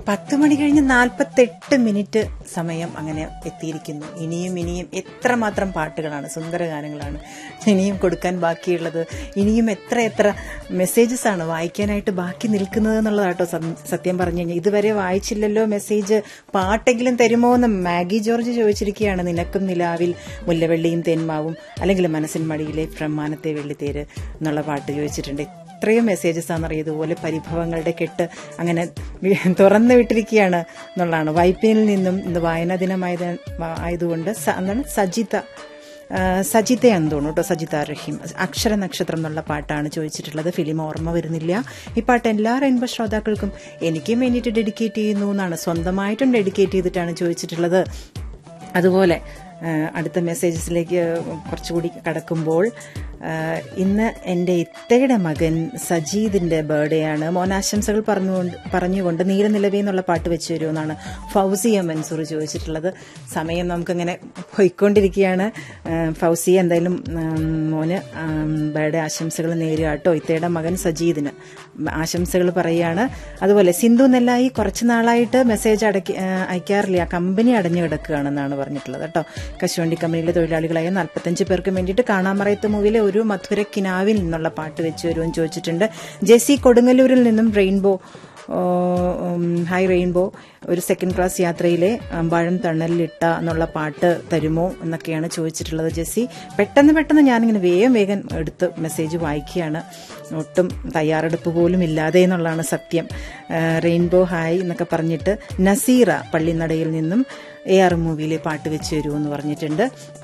പത്ത് മണി കഴിഞ്ഞ് നാൽപ്പത്തെട്ട് മിനിറ്റ് സമയം അങ്ങനെ എത്തിയിരിക്കുന്നു ഇനിയും ഇനിയും എത്രമാത്രം പാട്ടുകളാണ് സുന്ദര ഗാനങ്ങളാണ് ഇനിയും കൊടുക്കാൻ ബാക്കിയുള്ളത് ഇനിയും എത്ര എത്ര മെസ്സേജസ് ആണ് വായിക്കാനായിട്ട് ബാക്കി നിൽക്കുന്നത് എന്നുള്ളതാട്ടോ സം- സത്യം പറഞ്ഞു കഴിഞ്ഞാൽ ഇതുവരെ വായിച്ചില്ലല്ലോ മെസ്സേജ് പാട്ടെങ്കിലും തരുമോ എന്ന് മാഗി ജോർജ് ചോദിച്ചിരിക്കുകയാണ് നിനക്കും നിലാവിൽ മുല്ലവെള്ളിയും തേന്മാവും അല്ലെങ്കിൽ മനസ്സിൻ മടിയിലെ പ്രമാനത്തെ വെള്ളിത്തേര് എന്നുള്ള പാട്ട് ചോദിച്ചിട്ടുണ്ട് എത്രയോ മെസ്സേജസ് ആണെന്നറിയാം ഇതുപോലെ പരിഭവങ്ങളുടെ കെട്ട് അങ്ങനെ വി- തുറന്നു വിട്ടിരിക്കുകയാണ് എന്നുള്ളതാണ് വൈപ്പിനിൽ നിന്നും ഇന്ന് വായനാ ദിനമായത് ആയതുകൊണ്ട് സ- എന്താണ് സജിത ആ, സജിതയാന്ന് തോന്നുന്നു കേട്ടോ സജിത റഹീം അക്ഷര നക്ഷത്രം എന്നുള്ള പാട്ടാണ് ചോദിച്ചിട്ടുള്ളത് ഫിലിം ഓർമ്മ വരുന്നില്ല ഈ പാട്ട് എല്ലാ റെയിൻബോ ശ്രോതാക്കൾക്കും എനിക്കും വേണ്ടിയിട്ട് ഡെഡിക്കേറ്റ് ചെയ്യുന്നു എന്നാണ് സ്വന്തമായിട്ടും ഡെഡിക്കേറ്റ് ചെയ്തിട്ടാണ് ചോദിച്ചിട്ടുള്ളത് അതുപോലെ ആ, അടുത്ത മെസ്സേജസിലേക്ക് കുറച്ചുകൂടി കടക്കുമ്പോൾ ആ, ഇന്ന് എൻ്റെ ഇത്തയുടെ മകൻ സജീദിൻ്റെ ബർത്ത്ഡേ ആണ് മോനാശംസകൾ പറഞ്ഞുകൊണ്ട് പറഞ്ഞുകൊണ്ട് നീലനിലവേ എന്നുള്ള പാട്ട് വെച്ച് തരുമെന്നാണ് ഫൗസിയ മൻസൂർ ചോദിച്ചിട്ടുള്ളത് സമയം നമുക്കങ്ങനെ പോയിക്കൊണ്ടിരിക്കുകയാണ് ആ, ഫൗസിയ എന്തായാലും ഉം, മോന് ബർത്ത്ഡേ ആശംസകൾ നേരുക കേട്ടോ ഇത്തയുടെ മകൻ സജീദിന് ആശംസകൾ പറയുകയാണ് അതുപോലെ സിന്ധു നെല്ലായി കുറച്ച് നാളായിട്ട് മെസ്സേജ് അടക്കി ആ, അയക്കാറില്ല കമ്പനി അടഞ്ഞു കിടക്കുകയാണെന്നാണ് പറഞ്ഞിട്ടുള്ളത് കേട്ടോ കശുവണ്ടി കമ്പനിയിലെ തൊഴിലാളികളായ നാൽപ്പത്തഞ്ച് പേർക്ക് വേണ്ടിയിട്ട് കാണാമറയത്ത് മൂവിലെ ഒരു മധുര കിനാവിൽ നിന്നുള്ള പാട്ട് വെച്ച് വരുമെന്ന് ചോദിച്ചിട്ടുണ്ട് ജെസി കൊടുങ്ങല്ലൂരിൽ നിന്നും rainbow oh, um, hi rainbow ഒരു സെക്കൻഡ് ക്ലാസ് യാത്രയിലെ അമ്പാഴം തണലിലിട്ട എന്നുള്ള പാട്ട് തരുമോ എന്നൊക്കെയാണ് ചോദിച്ചിട്ടുള്ളത് ജെസ്സി പെട്ടെന്ന് പെട്ടെന്ന് ഞാനിങ്ങനെ വേഗം വേഗം എടുത്ത് മെസ്സേജ് വായിക്കുകയാണ് ഒട്ടും തയ്യാറെടുപ്പ് പോലും ഇല്ലാതെ എന്നുള്ളതാണ് സത്യം ആ, റെയിൻബോ ഹായ് എന്നൊക്കെ പറഞ്ഞിട്ട് നസീറ പള്ളിനടയിൽ നിന്നും എ ആർ മൂവിയിലെ പാട്ട് വെച്ച് തരുമോ എന്ന് പറഞ്ഞിട്ടുണ്ട്